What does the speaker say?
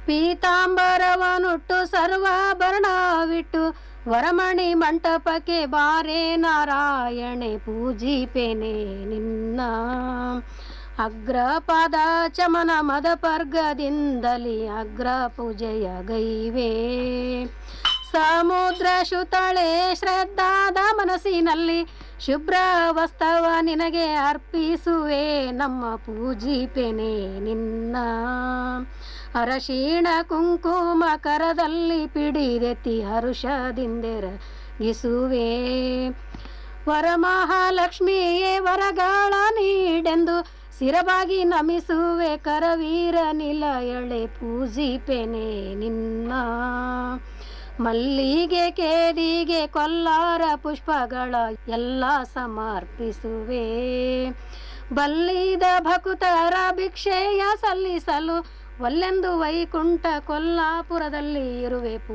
ಪೀತಾಂಬರವನುಟ್ಟು ಸರ್ವಾಭರಣವಿಟ್ಟು ವರಮಣಿ ಮಂಟಪಕ್ಕೆ ಬಾರೆ ನಾರಾಯಣೆ ಪೂಜಿಪೆನೆ ನಿನ್ನ ಅಗ್ರಪಾದ ಚಮನ ಮದಪರ್ಗದಿಂದಲಿ ಅಗ್ರ ಪೂಜೆಯ ಗೈವೆ ಸಮುದ್ರ ಶುತಳೆ ಶ್ರದ್ಧಾದ ಮನಸ್ಸಿನಲ್ಲಿ ಶುಭ್ರ ವಸ್ತವ ನಿನಗೆ ಅರ್ಪಿಸುವೆ ನಮ್ಮ ಪೂಜಿಪೆನೆ ನಿನ್ನ ಅರಶಿಣ ಕುಂಕುಮ ಕರದಲ್ಲಿ ಪಿಡಿದೆತ್ತಿ ಹರುಷದಿಂದೆರಗಿಸುವೆ ವರಮಹಾಲಕ್ಷ್ಮಿಯೇ ವರಗಾಳ ನೀಡೆಂದು ಸಿರಬಾಗಿ ನಮಿಸುವೆ ಕರವೀರ ನಿಲಯಳೆ ಪೂಜಿಪೆನೆ ನಿನ್ನ ಮಲ್ಲಿಗೆ ಕೇದಿಗೆ ಕೊಲ್ಲಾರ ಪುಷ್ಪಗಳ ಎಲ್ಲ ಸಮರ್ಪಿಸುವೆ ಬಲ್ಲಿದ ಭಕುತರ ಭಿಕ್ಷೆಯ ಸಲ್ಲಿಸಲು ಒಲ್ಲೆಂದು ವೈಕುಂಠ ಕೊಲ್ಲಾಪುರದಲ್ಲಿ ಇರುವೆ